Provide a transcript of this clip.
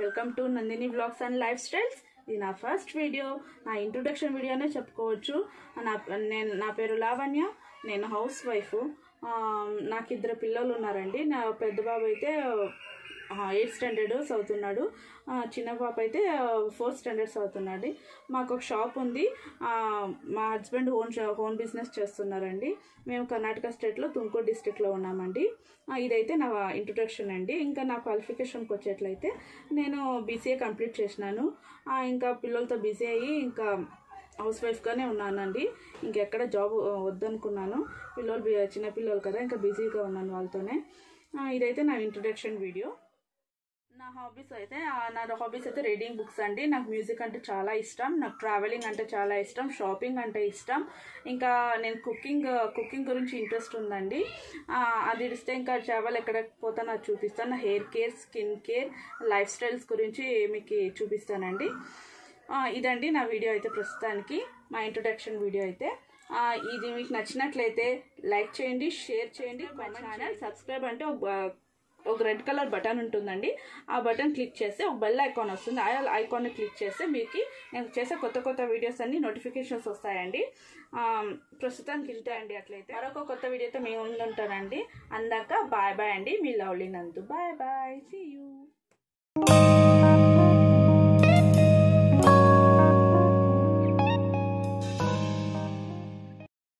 welcome to Nandini blogs and lifestyles ఇది నా first video నా ఇంట్రొడక్షన్ వీడియోనే చెప్పుకోవచ్చు నా నేను నా పేరు లావణ్య నేను హౌస్ వైఫ్ నాకు ఇద్దరు పిల్లలు ఉన్నారండి నా పెద్ద బాబు అయితే ఎయిత్ స్టాండర్డ్ చదువుతున్నాడు ఆ, చిన్న పాప అయితే ఫోర్త్ స్టాండర్డ్ చదువుతున్నాడు మాకు ఒక షాప్ ఉంది ఆ, మా హస్బెండ్ ఓన్ షా- ఓన్ బిజినెస్ చేస్తున్నారండి మేము కర్ణాటక స్టేట్లో తుమ్కూరు డిస్టిక్లో ఉన్నామండి ఆ, ఇదైతే నా ఇంట్రొడక్షన్ అండి ఇంకా నా క్వాలిఫికేషన్కి వచ్చేట్లయితే నేను బీసీఏ కంప్లీట్ చేసినాను ఆ, ఇంకా పిల్లలతో బిజీ అయ్యి ఇంకా హౌస్ వైఫ్గానే ఉన్నానండి ఇంకెక్కడ జాబ్ ఆ, వద్దనుకున్నాను పిల్లలు బి- చిన్న పిల్లలు కదా ఇంకా బిజీగా ఉన్నాను వాళ్ళతోనే ఆ, ఇదైతే నా ఇంట్రొడక్షన్ వీడియో నా హాబీస్ అయితే ఆ, నా హాబీస్ అయితే రీడింగ్ బుక్స్ అండి నాకు మ్యూజిక్ అంటే చాలా ఇష్టం నాకు ట్రావెలింగ్ అంటే చాలా ఇష్టం షాపింగ్ అంటే ఇష్టం ఇంకా నేను కుకింగ్ కుకింగ్ గురించి ఇంట్రెస్ట్ ఉందండి ఆ, అది ఇస్తే ఇంకా ట్రావెల్ ఎక్కడ పోతానో అది చూపిస్తాను నా hair care skin care lifestyles గురించి మీకు చూపిస్తానండి ఆ, ఇదండి నా వీడియో అయితే ప్రస్తుతానికి మా ఇంట్రొడక్షన్ వీడియో అయితే ఆ, ఇది మీకు నచ్చినట్లయితే లైక్ చేయండి షేర్ చేయండి మా ఛానల్ సబ్స్క్రైబ్ అంటే ఒక బ- ఒక రెడ్ కలర్ బటన్ ఉంటుందండి ఆ బటన్ క్లిక్ చేస్తే ఒక బెల్ ఐకాన్ వస్తుంది ఆ ఐకాన్ని క్లిక్ చేస్తే మీకు నేను చేసే కొత్త కొత్త వీడియోస్ అన్ని నోటిఫికేషన్స్ వస్తాయండి ఆ, ప్రస్తుతానికి ఇంతే అండి అట్లయితే మరొక కొత్త వీడియోతో మేము ముందుంటానండి అందాక బాయ్ బాయ్ అండి మీ lovely Nandu bye bye see you